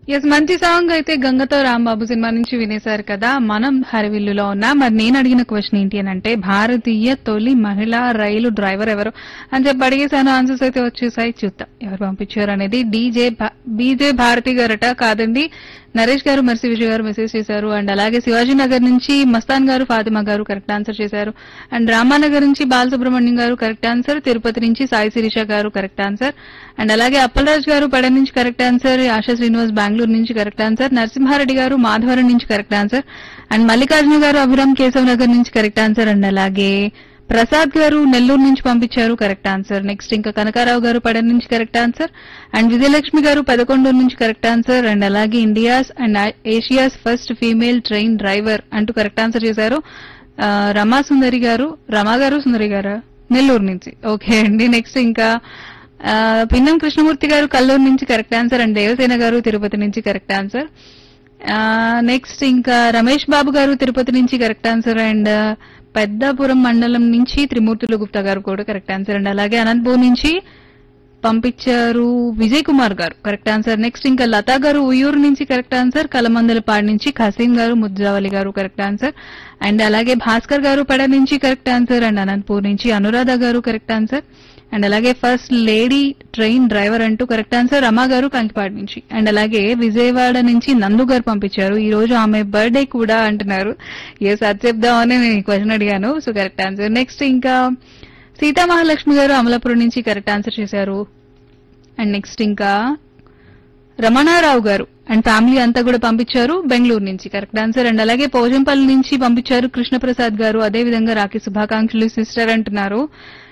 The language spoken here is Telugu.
ఎస్ మంచి సాంగ్ అయితే గంగతో రాంబాబు సినిమా నుంచి వినేశారు కదా మనం హరివిల్లులో ఉన్నా మరి నేను అడిగిన క్వశ్చన్ ఏంటి అని అంటే భారతీయ తొలి మహిళా రైలు డ్రైవర్ ఎవరు అని చెప్పి అడిగేసాను ఆన్సర్స్ అయితే వచ్చేసాయి చూద్దాం ఎవరు పంపించారు అనేది డీజే బీజే భారతి గారట కాదండి నరేష్ గారు మెర్సి విజయ్ గారు మెసేజ్ చేశారు అండ్ అలాగే శివాజీ నగర్ నుంచి మస్తాన్ గారు ఫాతిమా గారు కరెక్ట్ ఆన్సర్ చేశారు అండ్ రామానగర్ నుంచి బాలసుబ్రహ్మణ్యం గారు కరెక్ట్ ఆన్సర్ తిరుపతి నుంచి సాయి శిరీష గారు కరెక్ట్ ఆన్సర్ అండ్ అలాగే అప్పలరాజ్ గారు పడ నుంచి కరెక్ట్ ఆన్సర్ ఆశా శ్రీనివాస్ బెంగళూరు నుంచి కరెక్ట్ ఆన్సర్ నరసింహారెడ్డి గారు మాధవరం నుంచి కరెక్ట్ ఆన్సర్ అండ్ మల్లికార్జున గారు అభిరామ్ కేశవ్ నగర్ నుంచి కరెక్ట్ ఆన్సర్ అండ్ అలాగే ప్రసాద్ గారు నెల్లూరు నుంచి పంపించారు కరెక్ట్ ఆన్సర్ నెక్స్ట్ ఇంకా కనకారావు గారు పడన్ నుంచి correct answer and Vijayalakshmi garu Pedakonduru నుంచి కరెక్ట్ ఆన్సర్ అండ్ అలాగే India's and Asia's first female train driver అంటూ కరెక్ట్ ఆన్సర్ చేశారు ఆ, రమా సుందరి గారు రమా గారు సుందరి గారు నెల్లూరు నుంచి ఓకే అండి నెక్స్ట్ ఇంకా ఆ, పిన్నం కృష్ణమూర్తి గారు కల్లూరు నుంచి కరెక్ట్ ఆన్సర్ అండ్ దేవసేన గారు తిరుపతి నుంచి కరెక్ట్ ఆన్సర్ నెక్స్ట్ ఇంకా రమేష్ బాబు గారు తిరుపతి నుంచి కరెక్ట్ ఆన్సర్ అండ్ పెద్దాపురం మండలం నుంచి త్రిమూర్తులు గుప్తా గారు కూడా కరెక్ట్ ఆన్సర్ అండ్ అలాగే అనంతపూర్ నుంచి పంపించారు విజయ్ కుమార్ గారు కరెక్ట్ ఆన్సర్ నెక్స్ట్ ఇంకా లతా గారు ఉయ్యూరు నుంచి కరెక్ట్ ఆన్సర్ కలమందలపాడు నుంచి ఖసీం గారు ముద్రావలి గారు కరెక్ట్ ఆన్సర్ అండ్ అలాగే భాస్కర్ గారు పడ నుంచి కరెక్ట్ ఆన్సర్ అండ్ అనంతపూర్ నుంచి Anuradha garu correct answer and అలాగే ఫస్ట్ లేడీ ట్రైన్ డ్రైవర్ అంటూ కరెక్ట్ ఆన్సర్ రమా గారు కంకిపాడు నుంచి అండ్ అలాగే విజయవాడ నుంచి నందు గారు పంపించారు ఈ రోజు ఆమె బర్త్డే కూడా అంటున్నారు ఎస్ అది చెప్దామని నేను క్వశ్చన్ అడిగాను సో కరెక్ట్ ఆన్సర్ నెక్స్ట్ ఇంకా సీతా మహాలక్ష్మి గారు అమలాపురం నుంచి కరెక్ట్ ఆన్సర్ చేశారు అండ్ నెక్స్ట్ ఇంకా రమణారావు గారు అండ్ ఫ్యామిలీ అంతా కూడా పంపించారు బెంగళూరు నుంచి కరెక్ట్ ఆన్సర్ అండ్ అలాగే పోజంపల్లి నుంచి పంపించారు కృష్ణప్రసాద్ గారు అదే విధంగా రాఖీ శుభాకాంక్షలు సిస్టర్ అంటున్నారు